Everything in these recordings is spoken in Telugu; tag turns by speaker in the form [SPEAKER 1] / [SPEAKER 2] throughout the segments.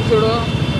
[SPEAKER 1] చూడు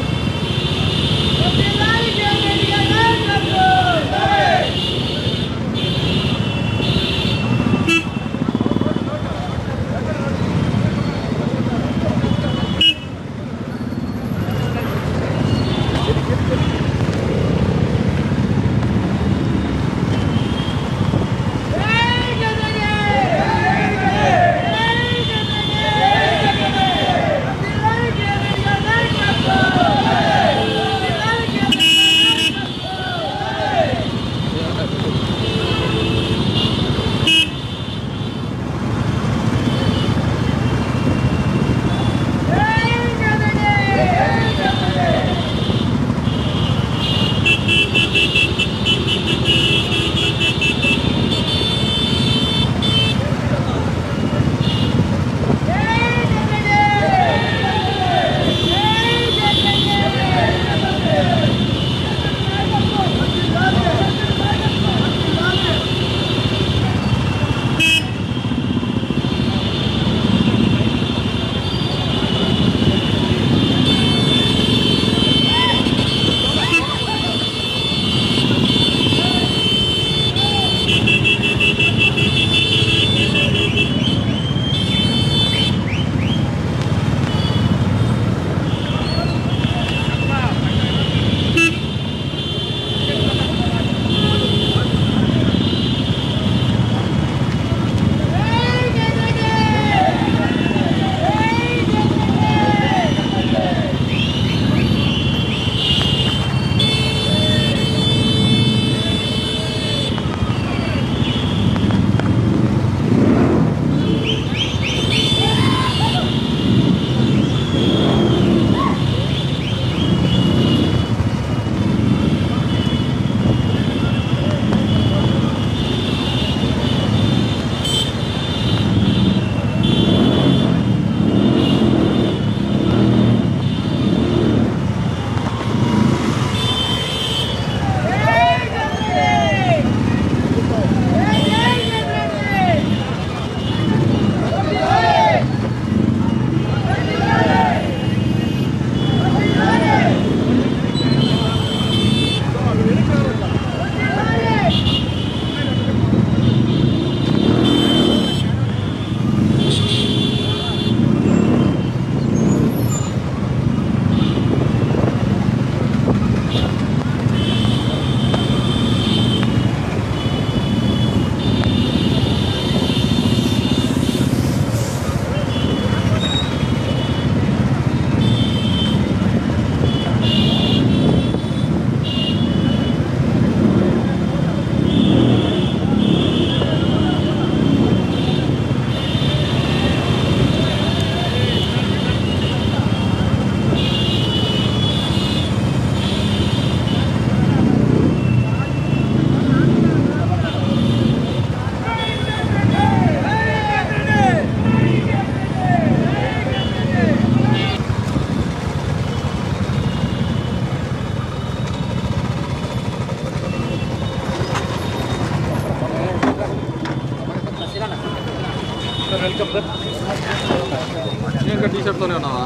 [SPEAKER 1] ఇంకా టీ షర్ట్తోనే ఉన్నావా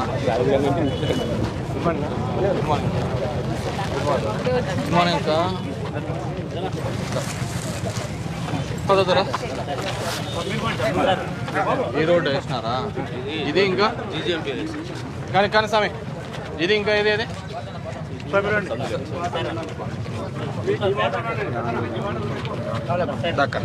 [SPEAKER 1] good morning good morning good morning అక్క పదరా ఈ రోడ్డు వేసినారా ఇది ఇంకా కానీ కానీ స్వామి ఇది ఇంకా ఇది ఇది దక్క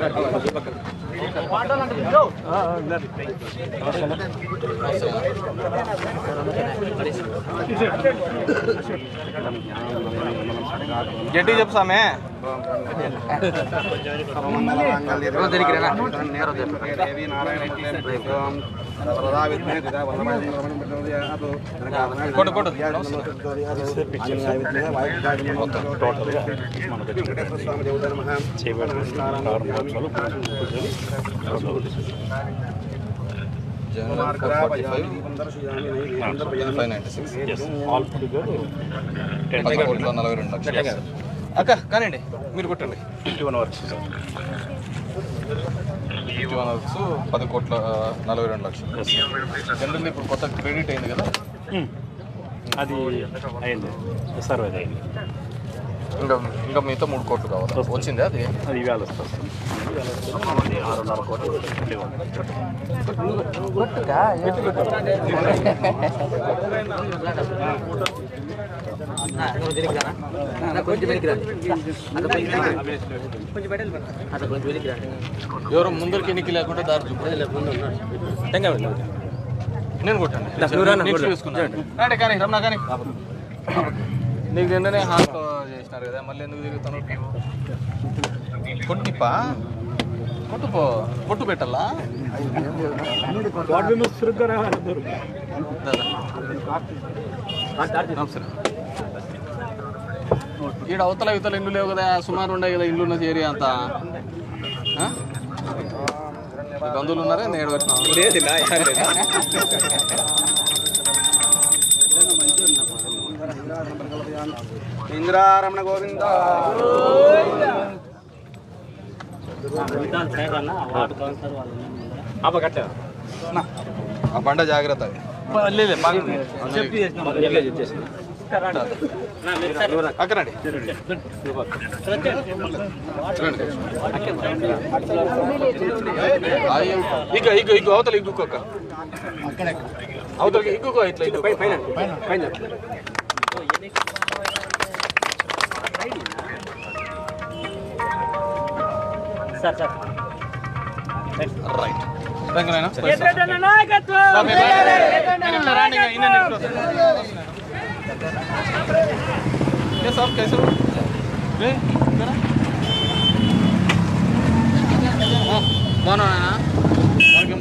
[SPEAKER 1] గట్టి చెప్పు సామే కొట్టు కొట్టు ఫైవ్ నైంటీ సిక్స్ పది కోట్ల నలభై రెండు లక్షలు అక్క కానివ్వండి మీరు కొట్టండి fifty one works fifty one works పది కోట్ల ఆ, నలభై రెండు లక్షలు జనరల్ ఇప్పుడు కొత్త క్రెడిట్ అయింది కదా
[SPEAKER 2] అది అయింది సర్వే అయింది
[SPEAKER 1] ఇంకా ఇంకా మీతో మూడు కోట్లు కావాలి వచ్చింది అది
[SPEAKER 2] అది ఇవాళ వస్తుంది ఆరున్నర కోట్లు పెట్టి ఉంది.
[SPEAKER 1] ఎవరు ముందరికి ఎన్నికి లేకుండా దారి చూపు నేను కొట్టాను నేను చూసుకున్నాను రండి కానీ రమణ కానీ నీకు నిన్ననే హాట్ చేసినారు కదా మళ్ళీ ఎందుకు తిరుగుతాను కొట్టిప్పా కొట్టుపో కొట్టు పెట్టాలా దాదా నమస్కారం ఈడ అవతల ఇవతల ఇల్లు లేవు కదా సుమారు ఉండే కదా ఇల్లు ఉన్న ఏరియా అంతా ఆ? మీ బంధువులు ఉన్నారా నేను వచ్చిన
[SPEAKER 3] ఇంద్రారమణ గోవింద
[SPEAKER 1] ఆ బండ జాగ్రత్త లేదు బాగుంది అక్కడండి ఇక ఇక ఇక అవతల ఇగ్గుకోక అవతల ఇగ్గుకో ఇట్లా ఇగ్గు పైన పైన రైట్ రంగనాయన ये सब कैसे हो रे इधर हाँ బాగున్నా వాళ్ళకి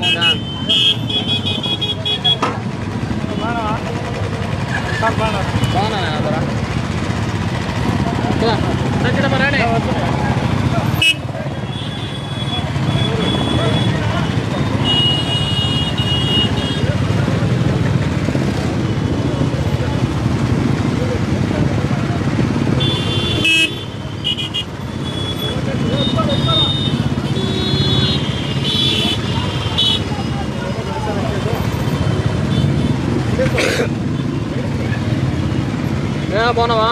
[SPEAKER 1] బాగున్నా బాగున్నా అదరా దగ్గర మరాడే ఏ బాగున్నావా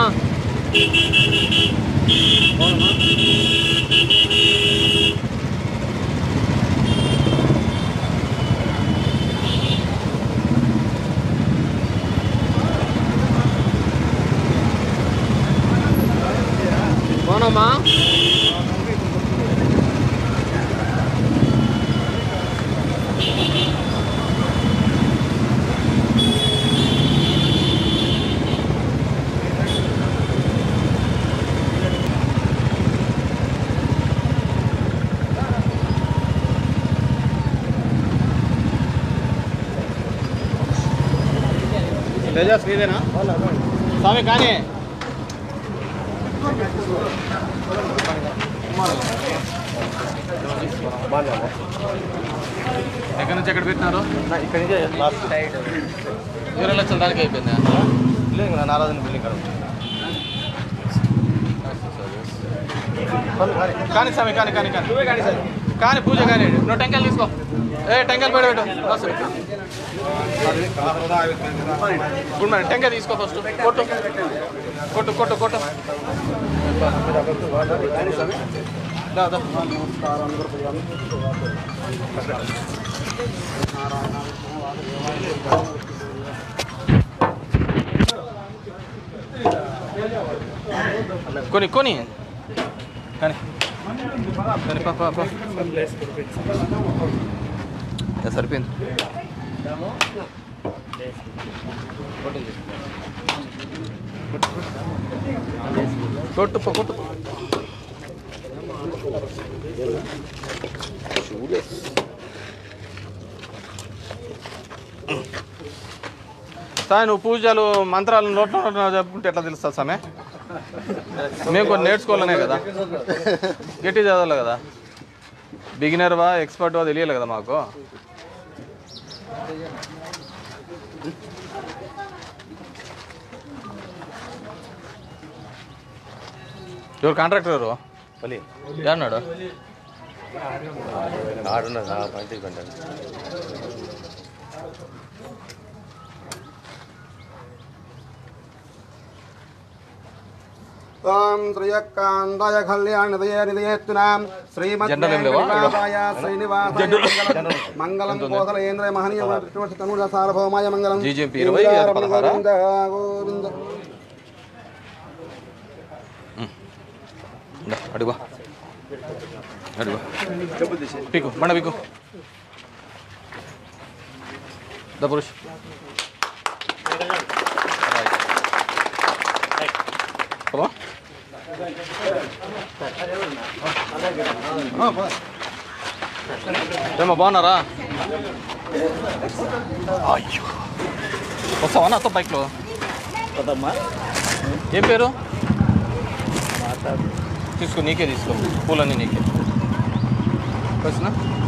[SPEAKER 1] బాగున్నామా తేజస్ మీదేనా స్వామి కానీ ఎక్కడి నుంచి ఎక్కడ పెట్టినారు
[SPEAKER 3] ఇక్కడి నుంచి లాస్ట్
[SPEAKER 1] ఇరవై లక్షల దానికి అయిపోయిందా
[SPEAKER 3] లేదు నారాజన్ బిల్డింగ్ కాదు
[SPEAKER 1] కానీ స్వామి కానీ కానీ కానీ కానీ పూజ కానీ నువ్వు టెంకాయలు తీసుకో ఏ టెంకాయలు పడి పెట్టు బస్సు గుడ్ మార్నింగ్ టెంకాయ తీసుకో ఫస్ట్ కొట్టు కొట్టు కొట్టు కొట్టు దా, దా. కొని కొని కానీ కానీ పా పా పా యా, సరిపోయింది కొట్టు పో, కొట్టు పో. సాయి నువ్వు పూజలు మంత్రాలు నోట్లో నోట్లో చెప్పుకుంటే ఎట్లా తెలుస్తా సామె మేము కొన్ని నేర్చుకోవాలనే కదా గట్టి చదవాలి కదా బిగినర్ వా ఎక్స్పర్ట్ వా తెలియాలి కదా మాకు ఎవరు కాంట్రాక్టర్ ఎవరు
[SPEAKER 3] మళ్ళీ
[SPEAKER 1] అన్నాడు
[SPEAKER 3] ఆడున్నా పంచి పంటాను
[SPEAKER 4] ఓం శ్రీయకాంతాయ కళ్యాణదయ నిదయేత్తునాం
[SPEAKER 1] జెండలు ఏం లేవా?
[SPEAKER 4] శ్రీమద్వేంకటేశాయ శ్రీనివాసాయ మంగళం మంగళం కోసలేంద్ర మహనీయ తనుజ సార్వభౌమాయ మంగళం
[SPEAKER 1] జీజీఎంపీ ఇరవై,
[SPEAKER 4] ఇంద్రారమణ
[SPEAKER 1] పదహారా?
[SPEAKER 4] గోవింద గోవింద
[SPEAKER 1] ఇందా, అడుగు అడుగు పీకు బండ పీకు ద పురుష్ పోదామా? ఏమో బాగున్నారా అయ్యో వస్తావా నాతో బైక్లో
[SPEAKER 2] కదమ్మా
[SPEAKER 1] ఏం పేరు తీసుకో నీకే తీసుకో పూలన్నీ నీకే వచ్చినా